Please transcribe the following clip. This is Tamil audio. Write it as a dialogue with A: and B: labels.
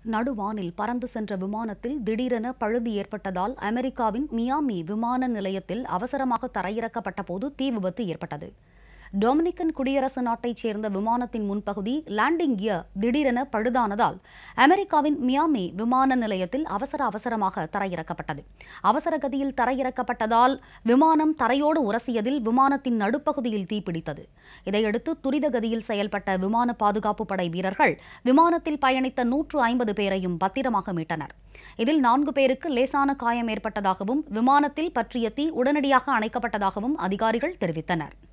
A: நடுவானில் பறந்து சென்ற விமானத்தில் திடீரென பழுது ஏற்பட்டதால் அமெரிக்காவின் மியாமி விமான நிலையத்தில் அவசரமாக தரையிறக்கப்பட்ட போது தீ விபத்து ஏற்பட்டது டொமினிக்கன் குடியரசு நாட்டைச் சேர்ந்த விமானத்தின் முன்பகுதி லேண்டிங் கியர் திடீரென பழுதானதால் அமெரிக்காவின் மியாமி விமான நிலையத்தில் அவசர அவசரமாக தரையிறக்கப்பட்டது அவசர கதியில் தரையிறக்கப்பட்டதால் விமானம் தரையோடு உரசியதில் விமானத்தின் நடுப்பகுதியில் தீப்பிடித்தது இதையடுத்து துரித கதியில் செயல்பட்ட விமான பாதுகாப்பு படை வீரர்கள் விமானத்தில் பயணித்த நூற்று ஐம்பது பேரையும் பத்திரமாக மீட்டனர் இதில் நான்கு பேருக்கு லேசான காயம் ஏற்பட்டதாகவும் விமானத்தில் பற்றிய தீ உடனடியாக அணைக்கப்பட்டதாகவும் அதிகாரிகள் தெரிவித்தனர்